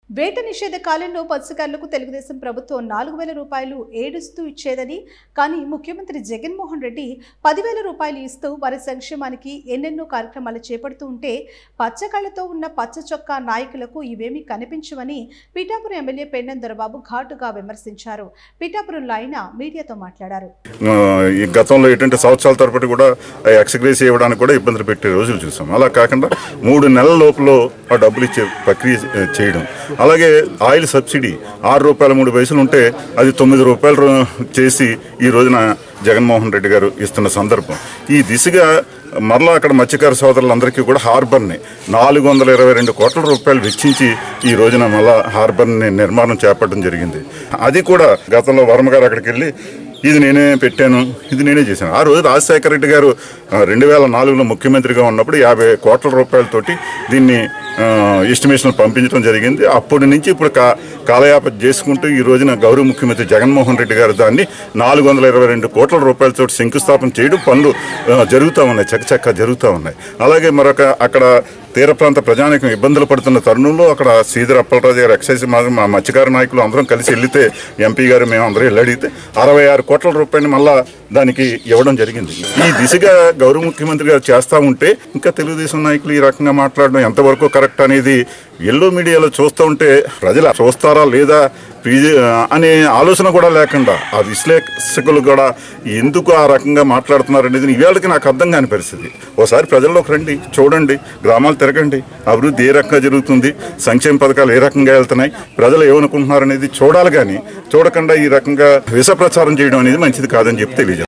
వేట నిషేధ కాలంలో మత్స్యకారులకు తెలుగుదేశం ప్రభుత్వం నాలుగు వేల రూపాయలు ఏడుస్తూ ఇచ్చేదని కానీ ముఖ్యమంత్రి జగన్మోహన్ రెడ్డి పదివేల రూపాయలు ఇస్తూ వారి సంక్షేమానికి ఎన్నెన్నో కార్యక్రమాలు చేపడుతూ ఉంటే పచ్చకళ్ళతో ఉన్న పచ్చ చొక్కా నాయకులకు ఇవేమీ కనిపించవని పిఠాపురం ఎమ్మెల్యే పెన్నెం దొరబాబు ఘాటుగా విమర్శించారు పిఠాపురంలో ఆయన మీడియాతో మాట్లాడారు ఆ, ఈ గతంలో ఏంటంటే సంవత్సరాల తరబడి కూడా ఎక్స్గ్రేస్ ఇవ్వడానికి కూడా ఇబ్బందులు పెట్టే రోజులు చూసాం అలా కాకుండా మూడు నెలల లోపల ఆ డబ్బులు ఇచ్చే ప్రక్రియ ఆ, చేయడం అలాగే ఆయిల్ సబ్సిడీ ఆరు రూపాయల మూడు పైసలు ఉంటే అది తొమ్మిది రూపాయలు రూ- చేసి ఈ రోజున జగన్మోహన్ రెడ్డి గారు ఇస్తున్న సందర్భం ఈ దిశగా మరలా అక్కడ మత్స్యకార సోదరులందరికీ కూడా హార్బర్ని నాలుగు వందల ఇరవై రెండు కోట్ల రూపాయలు వెచ్చించి ఈ రోజున మళ్ళా హార్బర్ని నిర్మాణం చేపట్టడం జరిగింది అది కూడా గతంలో వర్మ గారు అక్కడికి వెళ్ళి ఇది నేనే పెట్టాను ఇది నేనే చేశాను ఆ రోజు రాజశేఖర రెడ్డి గారు రెండు వేల నాలుగులో ముఖ్యమంత్రిగా ఉన్నప్పుడు యాభై కోట్ల రూపాయలతోటి దీన్ని ఎస్టిమేషన్ పంపించడం జరిగింది అప్పటి నుంచి ఇప్పుడు కా కాలయాపన చేసుకుంటూ ఈ రోజున గౌరవ ముఖ్యమంత్రి జగన్మోహన్ రెడ్డి గారు దాన్ని నాలుగు వందల ఇరవై రెండు కోట్ల రూపాయలతో శంకుస్థాపన చేయడం పనులు ఆ, జరుగుతూ ఉన్నాయి చకచక్క జరుగుతూ ఉన్నాయి అలాగే మరొక అక్కడ తీర ప్రాంత ప్రజానికం ఇబ్బందులు పడుతున్న తరుణంలో అక్కడ శ్రీధర్ అప్పలరాజు గారు ఎక్సైజ్ మా మా మత్స్యకార నాయకులు అందరం కలిసి వెళ్తే ఎంపీ గారు మేము అందరం వెళ్ళి అడిగితే అరవై ఆరు కోట్ల రూపాయలు మళ్ళా దానికి ఇవ్వడం జరిగింది ఈ దిశగా గౌరవ ముఖ్యమంత్రి గారు చేస్తూ ఉంటే ఇంకా తెలుగుదేశం నాయకులు ఈ రకంగా మాట్లాడడం ఎంతవరకు కరెక్ట్ అనేది ఎల్లో మీడియాలో చూస్తూ ఉంటే ప్రజలు చూస్తారా లేదా ప్రీజి అనే ఆలోచన కూడా లేకుండా ఆ విశ్లేషకులు కూడా ఎందుకు ఆ రకంగా మాట్లాడుతున్నారు అనేది ఇవాళకి నాకు అర్థం కాని పరిస్థితి ఓసారి ప్రజల్లోకి రండి చూడండి గ్రామాలు తిరగండి అభివృద్ధి ఏ రకంగా జరుగుతుంది సంక్షేమ పథకాలు ఏ రకంగా వెళ్తున్నాయి ప్రజలు ఏమనుకుంటున్నారు అనేది చూడాలి కానీ చూడకుండా ఈ రకంగా విష ప్రచారం చేయడం అనేది మంచిది కాదని చెప్పి తెలియజేస్తాను